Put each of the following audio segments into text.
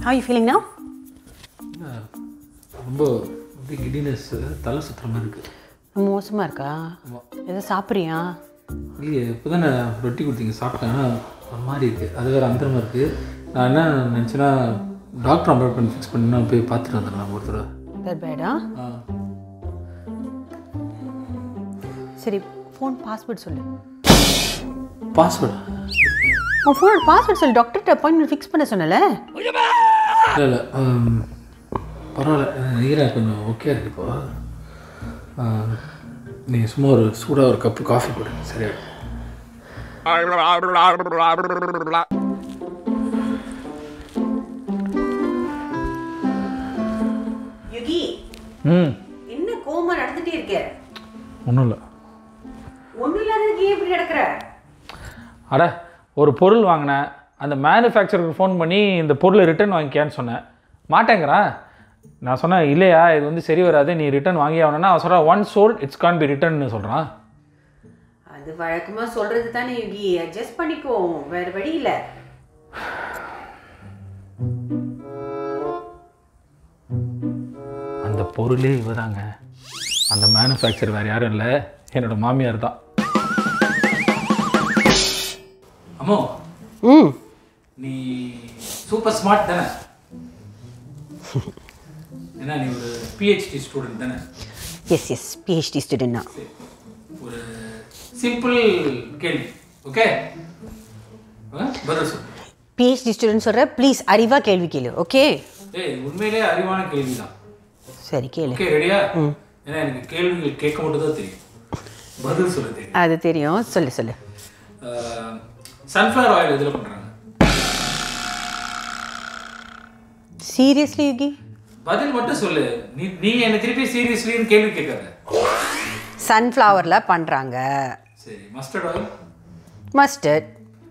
how you feeling now ரொம்ப அப்படியே giddiness தலை சுற்றுற மாதிரி இருக்குது ரொம்ப மோசமாக இருக்கா எதை சாப்பிட்றியா இல்லையே இப்போ தானே ரொட்டி கொடுத்தீங்க சாப்பிட்டேன் ஆனா ஒரு மாதிரி இருக்குது அது வேறு அந்தரமாக இருக்குது நான் என்ன நினச்சேன்னா டாக்டர் அப்பாயின்மெண்ட் ஃபிக்ஸ் பண்ணி நான் போய் பார்த்துட்டு வந்துடலாம் ஒரு தடவை தட் பேடா ஆ சரி ஃபோன் பாஸ்வேர்ட் சொல்லு பாஸ்வேர்டு உன் ஃபோனோட பாஸ்வேர்ட் சொல்லு டாக்டர்கிட்ட அப்பாயின்மெண்ட் ஃபிக்ஸ் பண்ண சொன்னல இல்லை இல்லை பரவாயில்ல நீராக கொஞ்சம் ஓகே இருக்கு இப்போ நீ சும்மா ஒரு சூடாக ஒரு கப்பு காஃபி போடு சரியா யுகி ம் என்ன கோமா நடந்துட்டே இருக்க ஒன்றும் இல்லை ஒன்றும் இல்லாததுக்கு ஏன் இப்படி நடக்கிற அட ஒரு பொருள் வாங்கினேன் அந்த மேனுஃபேக்சருக்கு ஃபோன் பண்ணி இந்த பொருளை ரிட்டர்ன் வாங்கிக்கியான்னு சொன்னேன் மாட்டேங்கிறான் நான் சொன்னேன் இல்லையா இது வந்து சரி வராது நீ ரிட்டர்ன் வாங்கி ஆகணும்னா அவன் சொல்கிறான் one soul it's gone be ரிட்டர்ன்னு சொல்கிறான் அது வழக்கமாக சொல்கிறது தானே யுகி அட்ஜஸ்ட் பண்ணிக்கோ வேறு வழி இல்லை அந்த பொருளே இவதாங்க அந்த மேனுஃபேக்சர் வேறு யாரும் இல்லை என்னோட மாமியார் தான் அம்மோ ம் நீ சூப்பர் ஸ்மார்ட் தானே ஏன்னா நீ ஒரு பிஹெச்டி ஸ்டூடெண்ட் தானே எஸ் எஸ் பிஹெச்டி ஸ்டூடெண்ட் தான் சரி. ஒரு சிம்பிள் கேள்வி ஓகே பதில் சொல்லு பிஹெச்டி ஸ்டூடெண்ட் சொல்கிற ப்ளீஸ் அறிவாக கேள்வி கேளு ஓகே ஏய் உண்மையிலே அறிவான கேள்வி தான் சரி கேளு ஓகே ரெடியா ஏன்னா எனக்கு கேள்விகள் கேட்க மட்டும் தான் தெரியும் பதில் சொல்ல தெரியும் அது தெரியும் சொல்லு சொல்லு சன்ஃப்ளவர் ஆயில் இதில் பண்ணுறாங்க சீரியஸ்லி யுகி பதில் மட்டும் சொல்லு நீ நீ என்னை திருப்பி சீரியஸ்லின்னு கேள்வி கேட்காத சன்ஃப்ளவரில் பண்ணுறாங்க சரி mustard oil mustard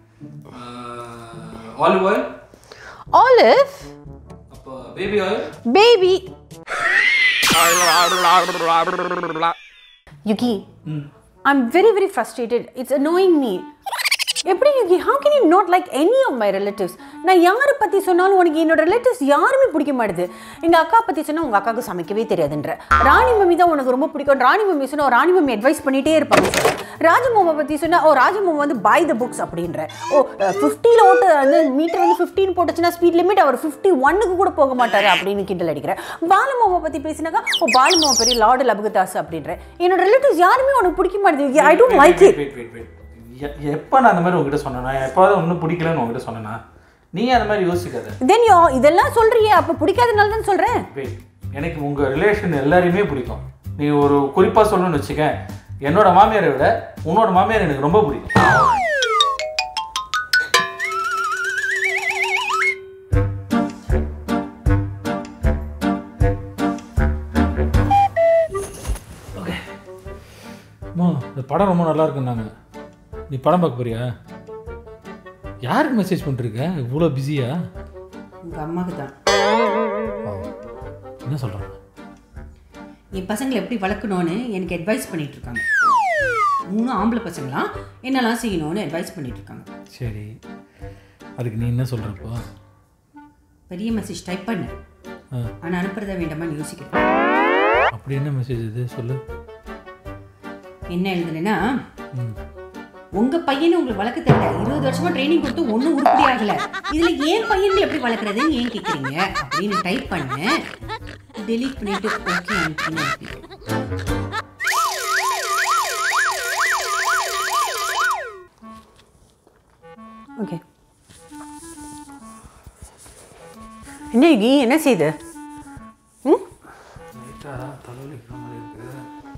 olive oil olive அப்போ baby oil baby Yuki I'm very, very frustrated. It's annoying me. எப்படி Yuki how can you not like any of my relatives நான் யாரை பற்றி சொன்னாலும் உனக்கு என்னோட ரிலேட்டிவ்ஸ் யாருமே பிடிக்க மாட்டுது எங்கள் அக்கா பற்றி சொன்னால் உங்கள் அக்காவுக்கு சமைக்கவே தெரியாதுன்ற ராணி மம்மி தான் உனக்கு ரொம்ப பிடிக்கும் ராணி மம்மி சொன்னா "ஓ, ராணி மம்மி அட்வைஸ் பண்ணிட்டே இருப்பாங்க ராஜமோமா பற்றி சொன்னால் ஓ ராஜமோமா வந்து buy the books அப்படின்ற ஓ ஃபிஃப்டியில் ஓட்டு வந்து மீட்டர் வந்து ஃபிஃப்டின் போட்டுச்சுன்னா ஸ்பீட் லிமிட் அவர் ஃபிஃப்டி ஒன்னுக்கு கூட போக மாட்டார் அப்படின்னு கிண்டல் அடிக்கிறேன் பாலுமாவை பற்றி பேசினாக்கா ஓ பாலுமாவை பெரிய லார்டு லபுகதாஸ் அப்படின்ற என்னோட ரிலேட்டிவ்ஸ் யாருமே உனக்கு பிடிக்க மாட்டேது I don't like it wait wait wait எப்போ நான் அந்த மாதிரி உங்ககிட்ட சொன்னேனா எப்போது ஒன்றும் பிடிக்கலன்னு உங்ககிட்ட சொன்னேனா நீ அந்த மாதிரி யோசிக்காத தென் யோ இதெல்லாம் சொல்றியே அப்ப பிடிக்காதனால தான் சொல்றேன் வெயிட் எனக்கு உங்கள் ரிலேஷன் எல்லாரையுமே பிடிக்கும் நீ ஒரு குறிப்பாக சொல்லணும்னு வச்சுக்க என்னோட மாமியாரை விட உன்னோட மாமியார் எனக்கு ரொம்ப பிடிக்கும் ஓகே அம்மா இந்த படம் ரொம்ப நல்லா இருக்குன்னாங்க நீ படம் பார்க்க போறியா யாருக்கு மெசேஜ் பண்ணிருக்க இவ்வளோ பிஸியா உங்க அம்மாக்கு தான் என்ன சொல்கிறாங்க என் பசங்களை எப்படி வளர்க்கணும்னு எனக்கு அட்வைஸ் பண்ணிட்டு இருக்காங்க மூணு ஆம்பளை பசங்களாம் என்னெல்லாம் செய்யணும்னு அட்வைஸ் பண்ணிட்டு இருக்காங்க சரி அதுக்கு நீ என்ன சொல்கிறப்போ பெரிய மெசேஜ் டைப் பண்ணு ஆ ஆனா அனுப்புறதா வேண்டாமான்னு யோசிக்கிறேன் அப்படி என்ன மெசேஜ் இது சொல்லு என்ன எழுதுனேன்னா ம் உங்க பையனை உங்களுக்கு வளர்க்க தெரியல இருபது வருஷமா ட்ரைனிங் கொடுத்து ஒன்றும் உருப்படி ஆகல இதுல ஏன் பையனை எப்படி வளர்க்குறதுன்னு ஏன் கேட்குறீங்க அப்படின்னு டைப் பண்ணு டெலீட் பண்ணிட்டு ஓகே அனுப்பின்னு அனுப்பி ஓகே என்ன யுகி என்ன செய்யுது ம் லைட்டாக தலைவலிக்கிற மாதிரி இருக்கு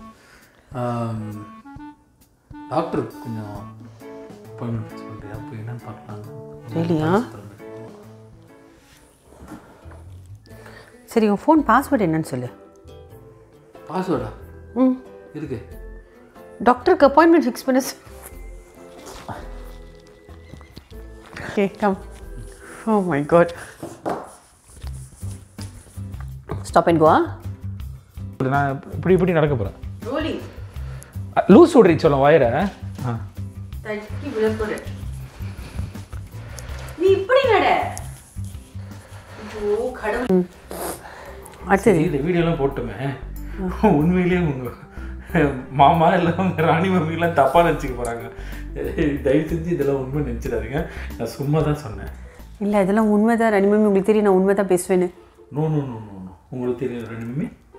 டாக்டர் கொஞ்சம் அப்பாயின்மெண்ட் ஃபிக்ஸ் பண்ணுறியா அப்போ என்னன்னு பார்க்கலாம் சரியா? சரி உன் ஃபோன் பாஸ்வேர்டு என்னன்னு சொல்லு பாஸ்வேர்டா ம் இருக்கு டாக்டருக்கு அப்பாயின்மெண்ட் ஃபிக்ஸ் பண்ண okay come oh my god stop and கோவா நான் இப்படி இப்படி நடக்க போகிறேன் ரோலிங் லூஸ் விட்றி சொல்லும் வயரை ஆ தட்டி விழப்போடு நீ இப்படி நட ஓ ம். அடுத்தது சரி, இந்த வீடியோலாம் போட்டுமே உண்மையிலேயே உங்க மாமா இல்லை உங்க ராணி மம்மிலாம் தப்பாக நினச்சிக்க போகிறாங்க தயவு செஞ்சு இதெல்லாம் உண்மை நினச்சிடாதீங்க நான் சும்மா தான் சொன்னேன் இல்லை இதெல்லாம் உண்மைதான் ரனிமம்மி உங்களுக்கு தெரியும் நான் உண்மை தான் பேசுவேன்னு no no no no no உங்களுக்கு தெரியும் ரெண்டு மம்மி